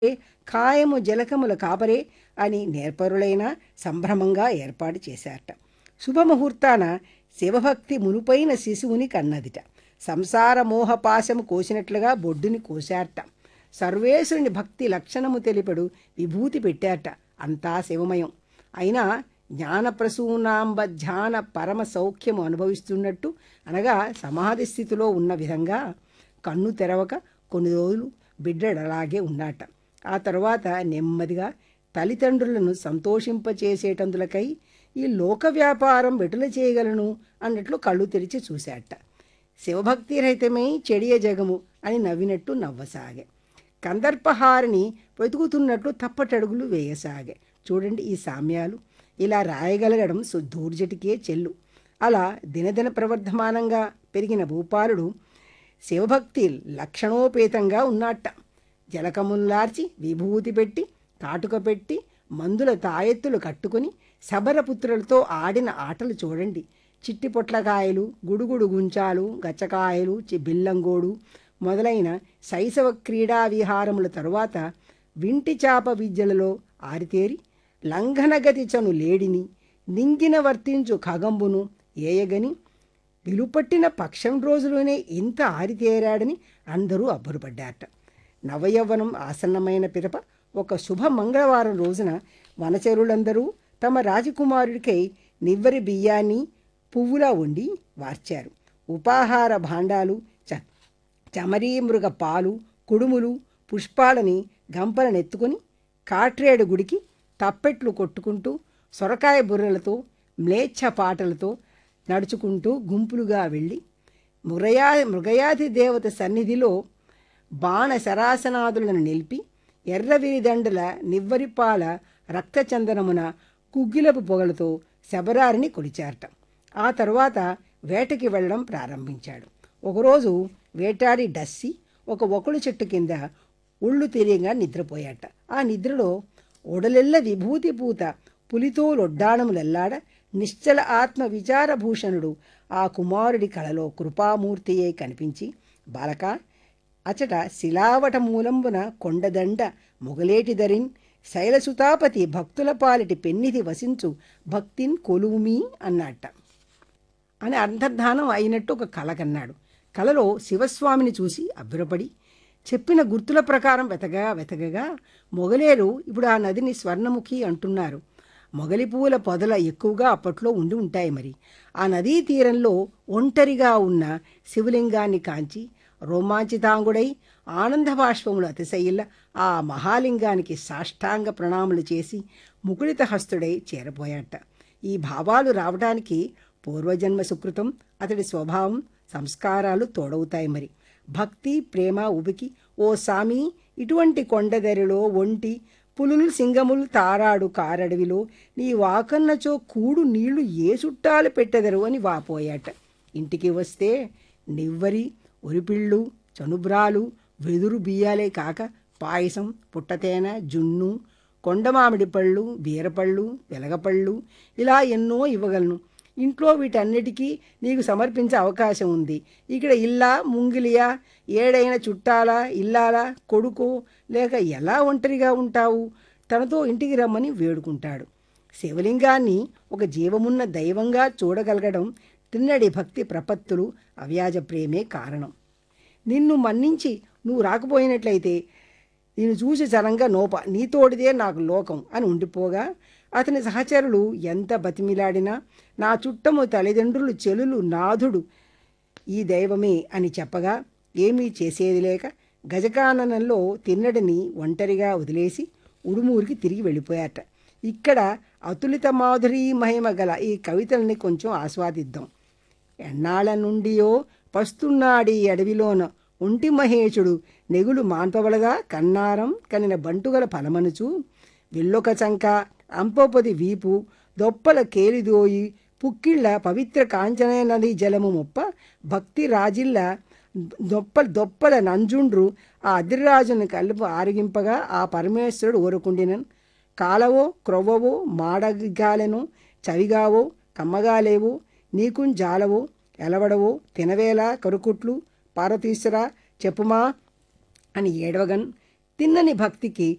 ఖాయము జలకముల కాపరే అని నేర్పరులైన సంభ్రమంగా ఏర్పాటు చేశారట శుభముహూర్తాన శివభక్తి మునుపైన శిశువుని కన్నదిట సంసార మోహపాశము కోసినట్లుగా బొడ్డుని కోశారట సర్వేశ్వరుని భక్తి లక్షణము తెలిపడు విభూతి పెట్టారట అంతా శివమయం అయినా జ్ఞానప్రసూనాంబ ధ్యాన పరమ సౌఖ్యము అనుభవిస్తున్నట్టు అనగా సమాధి స్థితిలో ఉన్న విధంగా కన్ను తెరవక కొన్ని రోజులు బిడ్డడలాగే ఉన్నాట ఆ తర్వాత నెమ్మదిగా తల్లిదండ్రులను సంతోషింపచేసేటందులకై ఈ లోక వ్యాపారం వెటుల చేయగలను అన్నట్లు కళ్ళు తెరిచి చూశాట శివభక్తి రహితమై చెడియ జగము అని నవ్వినట్టు నవ్వసాగే కందర్పహారిని వెతుకుతున్నట్లు తప్పటడుగులు వేయసాగే చూడండి ఈ సామ్యాలు ఇలా రాయగలగడం దూర్జటికే చెల్లు అలా దినదిన ప్రవర్ధమానంగా పెరిగిన భూపాలుడు శివభక్తి లక్షణోపేతంగా ఉన్నట్ట జలకముల్లార్చి విభూతి పెట్టి కాటుక పెట్టి మందుల తాయెత్తులు కట్టుకుని శబరపుత్రులతో ఆడిన ఆటలు చూడండి చిట్టి పొట్లకాయలు గుడుగుడు గుంచాలు గచ్చకాయలు చి బిల్లంగోడు మొదలైన శైశవ క్రీడా విహారముల తరువాత వింటి చాప విద్యలలో ఆరితేరి లంఘనగతి చను లేడిని నింగిన వర్తించు ఖగంబును ఏయగని విలుపట్టిన పక్షం రోజులోనే ఇంత ఆరితేరాడని అందరూ అబ్బురపడ్డారట నవయవ్వనం ఆసన్నమైన పిదప ఒక శుభ మంగళవారం రోజున వనచరులందరూ తమ రాజకుమారుడికై నివ్వరి బియ్యాన్ని పువ్వులా వండి వార్చారు ఉపాహార భాండాలు చ చమరీ మృగ పాలు కుడుములు పుష్పాలని గంపలనెత్తుకొని కాట్రేడు గుడికి తప్పెట్లు కొట్టుకుంటూ సొరకాయ బుర్రలతో మ్లేచ్ఛ పాటలతో నడుచుకుంటూ గుంపులుగా వెళ్ళి మృగయా మృగయాది దేవత సన్నిధిలో బాణ శరాసనాదులను నిలిపి ఎర్రవిరిదండల నివ్వరిపాల రక్తచందనమున కుగ్గిలపు పొగలతో శబరారిని కొలిచారట ఆ తరువాత వేటకి వెళ్ళడం ప్రారంభించాడు ఒకరోజు వేటాడి డస్సి ఒక ఒకడు చెట్టు కింద ఒళ్ళు తెలియంగా నిద్రపోయాట ఆ నిద్రలో ఒడలెల్ల విభూతి పూత పులితో లొడ్డాణములెల్లాడ నిశ్చల ఆత్మ విచారభూషణుడు ఆ కుమారుడి కళలో కృపామూర్తియే కనిపించి బాలక అచట శిలావట మూలంబున కొండదండ మొగలేటి ధరిన్ శైలసుతాపతి భక్తుల పాలిటి పెన్నిధి వసించు భక్తిన్ కొలువుమీ అన్నట్ట అని అంతర్ధానం అయినట్టు ఒక కళ కన్నాడు కలలో శివస్వామిని చూసి అబ్బురపడి చెప్పిన గుర్తుల ప్రకారం వెతగా వెతకగా మొగలేరు ఇప్పుడు ఆ నదిని స్వర్ణముఖి అంటున్నారు మొగలి పువ్వుల పొదల ఎక్కువగా అప్పట్లో ఉండి ఉంటాయి మరి ఆ నదీ తీరంలో ఒంటరిగా ఉన్న శివలింగాన్ని కాంచి రోమాంచితాంగుడై ఆనంద బాష్పములు అతిశయిల్ల ఆ మహాలింగానికి సాష్టాంగ ప్రణాములు చేసి ముకుళిత హస్తుడై చేరపోయాట ఈ భావాలు రావడానికి పూర్వజన్మ సుకృతం అతడి స్వభావం సంస్కారాలు తోడవుతాయి మరి భక్తి ప్రేమ ఉబికి ఓ సామి ఇటువంటి కొండదరిలో ఒంటి పులులు సింగములు తారాడు కారడవిలో నీ వాకన్నచో కూడు నీళ్లు ఏ చుట్టాలు పెట్టెదరు అని వాపోయాట ఇంటికి వస్తే నివ్వరి ఉరిపిళ్ళు చనుబ్రాలు వెదురు బియ్యాలే కాక పాయసం పుట్టతేన జున్ను కొండమామిడి పళ్ళు బీరపళ్ళు వెలగపళ్ళు ఇలా ఎన్నో ఇవ్వగలను ఇంట్లో వీటన్నిటికీ నీకు సమర్పించే అవకాశం ఉంది ఇక్కడ ఇల్లా ముంగిలియా ఏడైన చుట్టాలా ఇల్లాలా కొడుకో లేక ఎలా ఒంటరిగా ఉంటావు తనతో ఇంటికి రమ్మని వేడుకుంటాడు శివలింగాన్ని ఒక జీవమున్న దైవంగా చూడగలగడం తిన్నడి భక్తి ప్రపత్తులు అవ్యాజ ప్రేమే కారణం నిన్ను మన్నించి నువ్వు రాకపోయినట్లయితే నేను చూసి చరంగా నోప నీతోడిదే నాకు లోకం అని ఉండిపోగా అతని సహచరులు ఎంత బతిమిలాడినా నా చుట్టము తల్లిదండ్రులు చెలులు నాథుడు ఈ దైవమే అని చెప్పగా ఏమీ చేసేది లేక గజకాననంలో తిన్నడిని ఒంటరిగా వదిలేసి ఉడుమూరికి తిరిగి వెళ్ళిపోయాట ఇక్కడ అతులిత మాధురీ మహిమ గల ఈ కవితల్ని కొంచెం ఆస్వాదిద్దాం ఎన్నాళ్ళ నుండియో పస్తున్నాడి అడవిలోన ఒంటి మహేషుడు నెగులు మాన్పవలగా కన్నారం కనిన బంటుగల ఫలమనుచు విల్లొక చంక అంపొపది వీపు దొప్పల కేలిదోయి పుక్కిళ్ళ పవిత్ర కాంచన నది జలము మొప్ప భక్తి రాజిల్ల దొప్పల దొప్పల నంజుండ్రు ఆ అదిరాజుని కలుపు ఆరగింపగా ఆ పరమేశ్వరుడు ఊరుకుండినన్ కాలవో క్రొవ్వవో మాడగాలెను చవిగావో కమ్మగాలేవో నీకుం జాలవో ఎలవడవో తినవేలా కరుకుట్లు పార్వతీశ్వర చెప్పుమా అని ఏడవగన్ తిన్నని భక్తికి